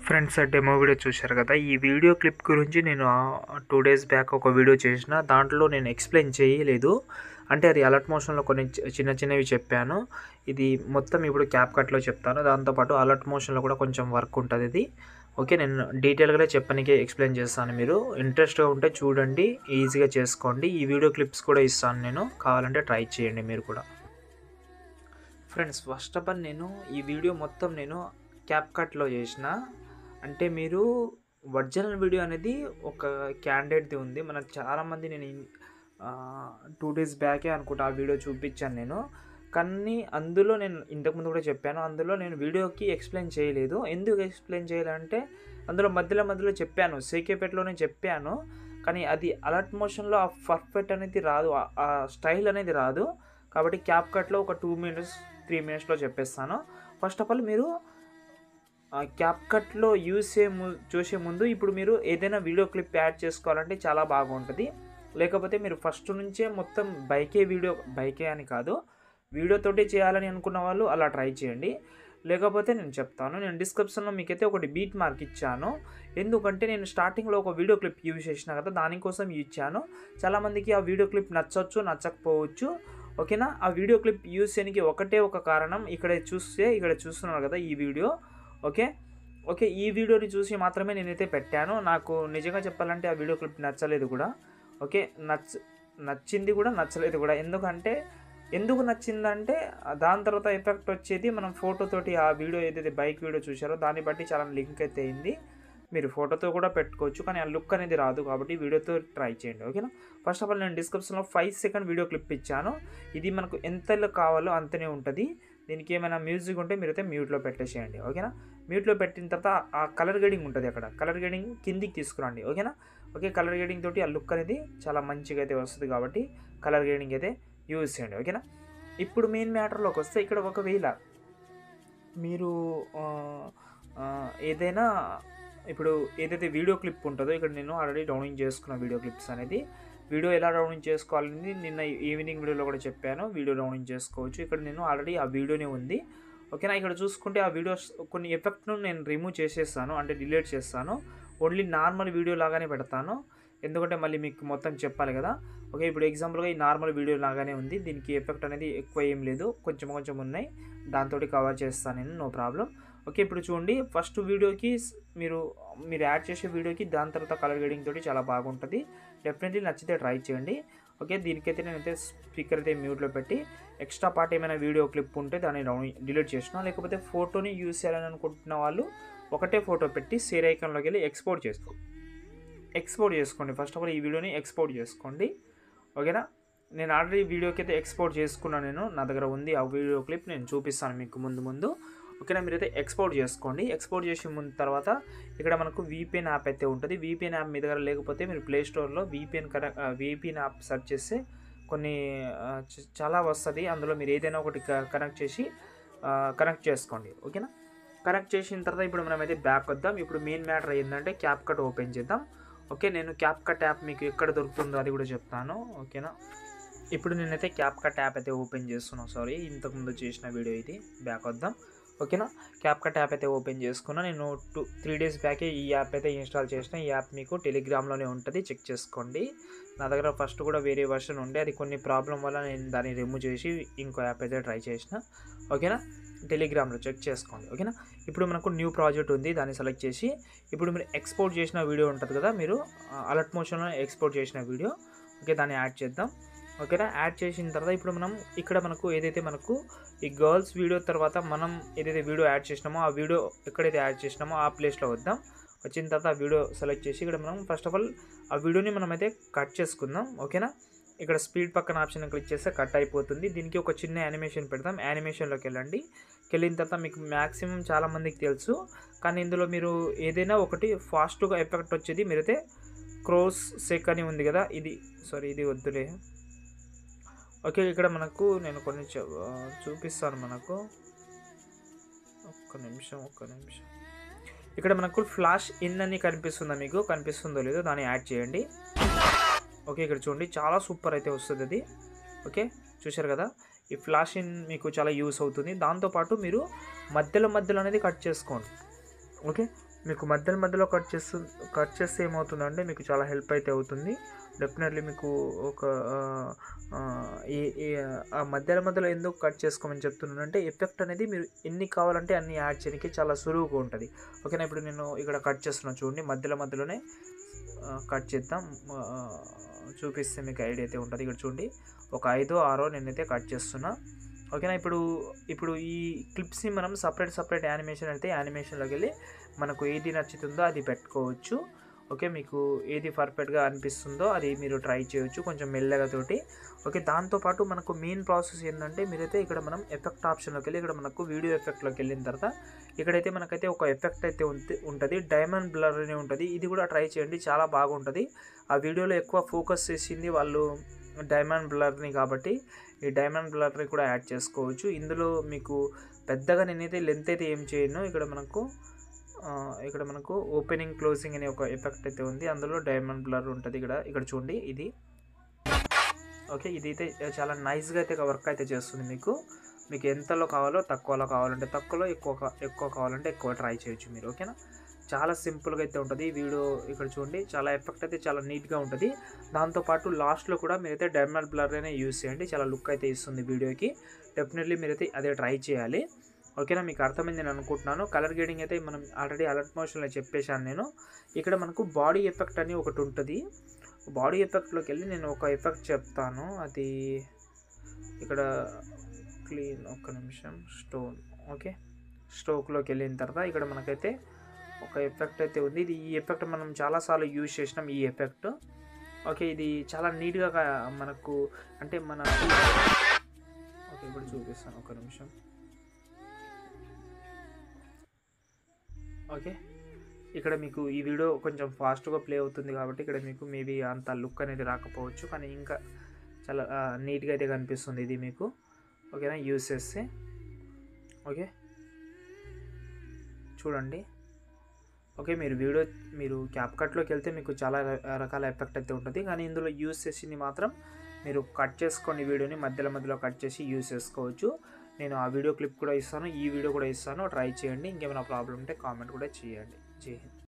friends demo video చూశారు కదా ఈ వీడియో క్లిప్ గురించి నేను టూ డేస్ బ్యాక్ ఒక వీడియో చేసిన దాంట్లో నేను ఎక్స్ప్లెయిన్ చేయలేదు అంటే అది అలర్ట్ మోషన్లో కొన్ని చి- చిన్న చిన్నవి చెప్పాను ఇది మొత్తం ఇప్పుడు క్యాప్ కట్లో చెప్తాను దాంతోపాటు అలర్ట్ మోషన్లో కూడా కొంచెం వర్క్ ఉంటుంది ఇది ఓకే నేను డీటెయిల్గానే చెప్పడానికి ఎక్స్ప్లెయిన్ చేస్తాను మీరు ఇంట్రెస్ట్గా ఉంటే చూడండి ఈజీగా చేసుకోండి ఈ వీడియో క్లిప్స్ కూడా ఇస్తాను నేను కావాలంటే ట్రై చేయండి మీరు కూడా ఫ్రెండ్స్ ఫస్ట్ ఆఫ్ ఆల్ నేను ఈ వీడియో మొత్తం నేను క్యాప్ కట్లో చేసిన అంటే మీరు ఒరిజినల్ వీడియో అనేది ఒక క్యాండిడేట్ది ఉంది మనకు చాలామంది నేను టూ డేస్ బ్యాకే అనుకుంటా ఆ వీడియో చూపించాను నేను కానీ అందులో నేను ఇంతకుముందు కూడా చెప్పాను అందులో నేను వీడియోకి ఎక్స్ప్లెయిన్ చేయలేదు ఎందుకు ఎక్స్ప్లెయిన్ చేయాలంటే అందులో మధ్యలో మధ్యలో చెప్పాను సేకేపేటలోనే చెప్పాను కానీ అది అలర్ట్ మోషన్లో ఆ పర్ఫెక్ట్ అనేది రాదు ఆ- ఆ స్టైల్ అనేది రాదు కాబట్టి క్యాప్ కట్లో ఒక టూ మినిట్స్ త్రీ మినిట్స్లో చెప్పేస్తాను ఫస్ట్ ఆఫ్ ఆల్ మీరు క్యాప్ కట్లో యూస్ చే ము చూసే ముందు ఇప్పుడు మీరు ఏదైనా వీడియో క్లిప్ యాడ్ చేసుకోవాలంటే చాలా బాగుంటుంది లేకపోతే మీరు ఫస్ట్ నుంచే మొత్తం బైకే వీడియో బైకే అని కాదు వీడియోతోటి చేయాలని అనుకున్న వాళ్ళు అలా ట్రై చేయండి లేకపోతే నేను చెప్తాను నేను డిస్క్రిప్షన్లో మీకైతే ఒకటి బీట్ మార్క్ ఇచ్చాను ఎందుకంటే నేను స్టార్టింగ్లో ఒక వీడియో క్లిప్ యూజ్ చేసిన కదా దానికోసం ఇచ్చాను చాలామందికి ఆ వీడియో క్లిప్ నచ్చవచ్చు నచ్చకపోవచ్చు ఓకేనా ఆ వీడియో క్లిప్ యూజ్ చేయడానికి ఒకటే ఒక కారణం ఇక్కడ చూస్తే ఇక్కడ చూస్తున్నారు కదా ఈ వీడియో ఓకే ఓకే ఈ వీడియోని చూసి మాత్రమే నేనైతే పెట్టాను నాకు నిజంగా చెప్పాలంటే ఆ వీడియో క్లిప్ నచ్చలేదు కూడా ఓకే నచ్చ నచ్చింది కూడా నచ్చలేదు కూడా ఎందుకంటే ఎందుకు నచ్చిందంటే ఆ దాని తర్వాత ఎఫెక్ట్ వచ్చేది మనం ఫోటోతోటి ఆ వీడియో ఏదైతే బైక్ వీడియో చూసారో దాన్ని బట్టి చాలా లింక్ అయితే అయింది మీరు ఫోటోతో కూడా పెట్టుకోవచ్చు కానీ ఆ లుక్ అనేది రాదు కాబట్టి వీడియోతో ట్రై చేయండి ఓకేనా ఫస్ట్ ఆఫ్ ఆల్ నేను డిస్క్రిప్షన్లో ఫైవ్ సెకండ్ వీడియో క్లిప్ ఇచ్చాను ఇది మనకు ఎంత కావాలో అంతనే ఉంటుంది దీనికి ఏమైనా మ్యూజిక్ ఉంటే మీరైతే మ్యూట్లో పెట్టేసేయండి ఓకేనా మ్యూట్లో పెట్టిన తర్వాత ఆ కలర్ గేడింగ్ ఉంటుంది అక్కడ కలర్ గేడింగ్ కిందికి తీసుకురండి ఓకేనా ఓకే కలర్ గేడింగ్ తోటి ఆ లుక్ అనేది చాలా మంచిగా అయితే వస్తుంది కాబట్టి కలర్ గేడింగ్ అయితే యూజ్ చేయండి ఓకేనా ఇప్పుడు మెయిన్ మ్యాటర్లోకి వస్తే ఇక్కడ ఒకవేళ మీరు ఆ, ఆ, ఏదైనా ఇప్పుడు ఏదైతే వీడియో క్లిప్ ఉంటుందో ఇక్కడ నేను ఆల్రెడీ డౌన్లోడ్ చేసుకున్న వీడియో క్లిప్స్ అనేది వీడియో ఎలా డౌన్లోడ్ చేసుకోవాలని నిన్న ఈవినింగ్ వీడియోలో కూడా చెప్పాను వీడియో డౌన్లోడ్ చేసుకోవచ్చు ఇక్కడ నేను ఆల్రెడీ ఆ వీడియోనే ఉంది ఓకేనా ఇక్కడ చూసుకుంటే ఆ వీడియోస్ కొన్ని ఎఫెక్ట్ను నేను రిమూవ్ చేసేస్తాను అంటే డిలీట్ చేస్తాను ఓన్లీ నార్మల్ వీడియో లాగానే పెడతాను ఎందుకంటే మళ్ళీ మీకు మొత్తం చెప్పాలి కదా ఓకే ఇప్పుడు ఎగ్జాంపుల్గా ఈ నార్మల్ వీడియో లాగానే ఉంది దీనికి ఎఫెక్ట్ అనేది ఎక్కువ ఏం లేదు కొంచెం కొంచెం ఉన్నాయి దాంతో కవర్ చేస్తాను నేను నో ప్రాబ్లం ఓకే ఇప్పుడు చూడండి ఫస్ట్ వీడియోకి స్- మీరు మీరు యాడ్ చేసే వీడియోకి దాని తర్వాత కలర్ గేడింగ్ తోటి చాలా బాగుంటుంది డెఫినెట్లీ నచ్చితే ట్రై చేయండి ఓకే దీనికైతే నేనైతే స్పీకర్ అయితే మ్యూట్లో పెట్టి ఎక్స్ట్రా పార్ట్ ఏమైనా వీడియో క్లిప్ ఉంటే దాన్ని డౌన్ డిలీట్ చేసిన లేకపోతే ఫోటోని యూస్ చేయాలని అనుకుంటున్న వాళ్ళు ఒకటే ఫోటో పెట్టి సేర్ ఐకాన్లోకి వెళ్ళి ఎక్స్పోర్ట్ చేసుకో ఎక్స్పోర్ట్ చేసుకోండి ఫస్ట్ ఆఫ్ ఆల్ ఈ వీడియోని ఎక్స్పోర్ట్ చేసుకోండి ఓకేనా నేను ఆల్రెడీ వీడియోకి అయితే ఎక్స్పోర్ట్ చేసుకున్నాను నేను నా దగ్గర ఉంది ఆ వీడియో క్లిప్ నేను చూపిస్తాను మీకు ముందు ముందు ఓకేనా మీరైతే ఎక్స్పోర్ట్ చేసుకోండి ఎక్స్పోర్ట్ చేసిన ముందు తర్వాత ఇక్కడ మనకు వీపీఎన్ యాప్ అయితే ఉంటుంది వీపీఎన్ యాప్ మీ దగ్గర లేకపోతే మీరు ప్లే స్టోర్లో VPN connect VPN app search చేస్తే కొన్ని ఆ, చ- చాలా వస్తుంది అందులో మీరు ఏదైనా ఒకటి కనెక్ట్ చేసి కనెక్ట్ చేసుకోండి ఓకేనా కనెక్ట్ చేసిన తర్వాత ఇప్పుడు మనమైతే బ్యాక్ వద్దాం ఇప్పుడు మెయిన్ మ్యాటర్ ఏంటంటే క్యాప్ కట్ ఓపెన్ చేద్దాం ఓకే నేను క్యాప్ కట్ యాప్ మీకు ఎక్కడ దొరుకుతుందో అది కూడా చెప్తాను ఓకేనా ఇప్పుడు నేనైతే క్యాప్ కట్ యాప్ అయితే ఓపెన్ చేస్తున్నాను సారీ ఇంతకుముందు చేసిన వీడియో ఇది బ్యాక్ వద్దాం ఓకేనా క్యాప్ కట్ యాప్ అయితే ఓపెన్ చేసుకున్నా నేను టూ త్రీ డేస్ బ్యాకే ఈ యాప్ అయితే ఇన్స్టాల్ చేసిన ఈ యాప్ మీకు టెలిగ్రామ్లోనే ఉంటుంది చెక్ చేసుకోండి నా దగ్గర ఫస్ట్ కూడా వేరే వర్షన్ ఉండే అది కొన్ని ప్రాబ్లం వల్ల నేను దాన్ని రిమూవ్ చేసి ఇంకో యాప్ అయితే ట్రై చేసిన ఓకేనా టెలిగ్రామ్లో చెక్ చేసుకోండి ఓకేనా ఇప్పుడు మనకు న్యూ ప్రాజెక్ట్ ఉంది దాన్ని సెలెక్ట్ చేసి ఇప్పుడు మీరు ఎక్స్పోర్ట్ చేసిన వీడియో ఉంటుంది కదా మీరు అలర్ట్ మోషన్లో ఎక్స్పోర్ట్ చేసిన వీడియో ఓకే దాన్ని యాడ్ చేద్దాం ఓకేనా యాడ్ చేసిన తర్వాత ఇప్పుడు మనం ఇక్కడ మనకు ఏదైతే మనకు ఈ గర్ల్స్ వీడియో తర్వాత మనం ఏదైతే వీడియో యాడ్ చేసినామో ఆ వీడియో ఎక్కడైతే యాడ్ చేసినామో ఆ ప్లేస్లో వద్దాం వచ్చిన తర్వాత ఆ వీడియో సెలెక్ట్ చేసి ఇక్కడ మనం ఫస్ట్ ఆఫ్ ఆల్ ఆ వీడియోని మనం అయితే కట్ చేసుకుందాం ఓకేనా ఇక్కడ స్పీడ్ పక్కన ఆప్షన్ క్లిక్ చేస్తే కట్ అయిపోతుంది దీనికి ఒక చిన్న యానిమేషన్ పెడతాం యానిమేషన్లోకి వెళ్ళండి వెళ్ళిన తర్వాత మీకు మ్యాక్సిమం చాలా మందికి తెలుసు కానీ ఇందులో మీరు ఏదైనా ఒకటి ఫాస్ట్గా ఎఫెక్ట్ వచ్చేది మీరైతే క్రోస్ సెక్ అని ఉంది కదా ఇది సారీ ఇది వద్దులే ఓకే ఇక్కడ మనకు నేను కొన్ని చూ- ఆ, చూపిస్తాను మనకు ఒక్క నిమిషం ఒక్క నిమిషం ఇక్కడ మనకు ఫ్లాష్ ఇన్ అని కనిపిస్తుందా మీకు కనిపిస్తుందో లేదో దాన్ని యాడ్ చేయండి ఓకే ఇక్కడ చూడండి చాలా సూపర్ అయితే వస్తుంది అది ఓకే చూశారు కదా ఈ ఫ్లాష్ ఇన్ మీకు చాలా యూస్ అవుతుంది దాంతోపాటు మీరు మధ్యలో మధ్యలో అనేది కట్ చేసుకోండి ఓకే మీకు మధ్యలో మధ్యలో కట్ చేస్తు కట్ చేస్తే ఏమవుతుందంటే మీకు చాలా హెల్ప్ అయితే అవుతుంది డెఫినెట్లీ మీకు ఒక ఆ, ఆ, ఈ ఈ ఆ మధ్యలో మధ్యలో ఎందుకు కట్ చేసుకోమని చెప్తున్నానంటే ఎఫెక్ట్ అనేది మీరు ఎన్ని కావాలంటే అన్ని యాడ్ చేయడానికి చాలా సులువుగా ఉంటుంది ఓకేనా ఇప్పుడు నేను ఇక్కడ కట్ చేస్తున్నాను చూడండి మధ్యలో మధ్యలోనే ఆ, కట్ చేద్దాం ఆ, చూపిస్తే మీకు ఐడియా అయితే ఉంటుంది ఇక్కడ చూడండి ఒక ఐదో ఆరో నేనైతే కట్ చేస్తున్నా ఓకేనా ఇప్పుడు ఇప్పుడు ఈ క్లిప్స్ని మనం సపరేట్ సపరేట్ యానిమేషన్ అయితే యానిమేషన్లోకి వెళ్ళి మనకు ఏది నచ్చుతుందో అది పెట్టుకోవచ్చు ఓకే మీకు ఏది పర్ఫెక్ట్గా అనిపిస్తుందో అది మీరు ట్రై చేయొచ్చు కొంచెం మెల్లగా తోటి ఓకే దాంతోపాటు మనకు మెయిన్ ప్రాసెస్ ఏంటంటే మీరైతే ఇక్కడ మనం ఎఫెక్ట్ ఆప్షన్లోకి వెళ్ళి ఇక్కడ మనకు వీడియో ఎఫెక్ట్లోకి వెళ్ళిన తర్వాత ఇక్కడైతే మనకైతే ఒక ఎఫెక్ట్ అయితే ఉంట- ఉంటుంది డైమండ్ బ్లర్ అని ఉంటుంది ఇది కూడా ట్రై చేయండి చాలా బాగుంటుంది ఆ వీడియోలో ఎక్కువ ఫోకస్ చేసింది వాళ్ళు డైమండ్ బ్లర్ని కాబట్టి ఈ డైమండ్ బ్లర్ని కూడా యాడ్ చేసుకోవచ్చు ఇందులో మీకు పెద్దగా నేనైతే లెంత్ అయితే ఏం చేయను ఇక్కడ మనకు ఆ, ఇక్కడ మనకు ఓపెనింగ్ క్లోజింగ్ అనే ఒక ఎఫెక్ట్ అయితే ఉంది అందులో డైమండ్ బ్లర్ ఉంటుంది ఇక్కడ ఇక్కడ చూడండి ఇది ఓకే ఇది అయితే చాలా నైస్గా అయితే వర్క్ అయితే చేస్తుంది మీకు మీకు ఎంతలో కావాలో తక్కువలో కావాలంటే తక్కువలో ఎక్కువ కా- ఎక్కువ కావాలంటే ఎక్కువ ట్రై చేయొచ్చు మీరు ఓకేనా చాలా సింపుల్గా అయితే ఉంటుంది ఈ వీడియో ఇక్కడ చూడండి చాలా ఎఫెక్ట్ అయితే చాలా నీట్గా ఉంటుంది దాంతోపాటు లాస్ట్లో కూడా మీరైతే డైమండ్ బ్లర్ అనే యూస్ చేయండి చాలా లుక్ అయితే ఇస్తుంది వీడియోకి డెఫినెట్లీ మీరైతే అదే ట్రై చేయాలి ఓకేనా మీకు అర్థమైంది నేను అనుకుంటున్నాను కలర్ గ్రేడింగ్ అయితే మనం ఆల్రెడీ అలర్ట్ మోషన్లో చెప్పేశాను నేను ఇక్కడ మనకు బాడీ ఎఫెక్ట్ అని ఒకటి ఉంటుంది బాడీ ఎఫెక్ట్లోకి వెళ్ళి నేను ఒక ఎఫెక్ట్ చెప్తాను అది ఇక్కడ క్లీన్ ఒక్క నిమిషం స్టోన్ ఓకే స్టోక్లోకి వెళ్ళిన తర్వాత ఇక్కడ మనకైతే ఒక ఎఫెక్ట్ అయితే ఉంది ఇది ఈ ఎఫెక్ట్ మనం చాలాసార్లు యూజ్ చేసినాం ఈ ఎఫెక్ట్ ఓకే ఇది చాలా నీట్గా కా- మనకు అంటే మన ఓకే ఇప్పుడు చూపిస్తాను ఒక నిమిషం ఓకే ఇక్కడ మీకు ఈ వీడియో కొంచెం ఫాస్ట్గా ప్లే అవుతుంది కాబట్టి ఇక్కడ మీకు మేబీ అంత లుక్ అనేది రాకపోవచ్చు కానీ ఇంకా చాలా నీట్గా అయితే కనిపిస్తుంది ఇది మీకు ఓకేనా యూస్ చేస్తే ఓకే చూడండి ఓకే మీరు వీడియో మీరు క్యాప్ కట్లోకి వెళ్తే మీకు చాలా ర- రకాల ఎఫెక్ట్ అయితే ఉంటుంది కానీ ఇందులో యూస్ చేసింది మాత్రం మీరు కట్ చేసుకోండి వీడియోని మధ్యలో మధ్యలో కట్ చేసి యూస్ చేసుకోవచ్చు నేను ఆ వీడియో క్లిప్ కూడా ఇస్తాను ఈ వీడియో కూడా ఇస్తాను ట్రై చేయండి ఇంకేమైనా ప్రాబ్లం ఉంటే కామెంట్ కూడా చేయండి జై హింద్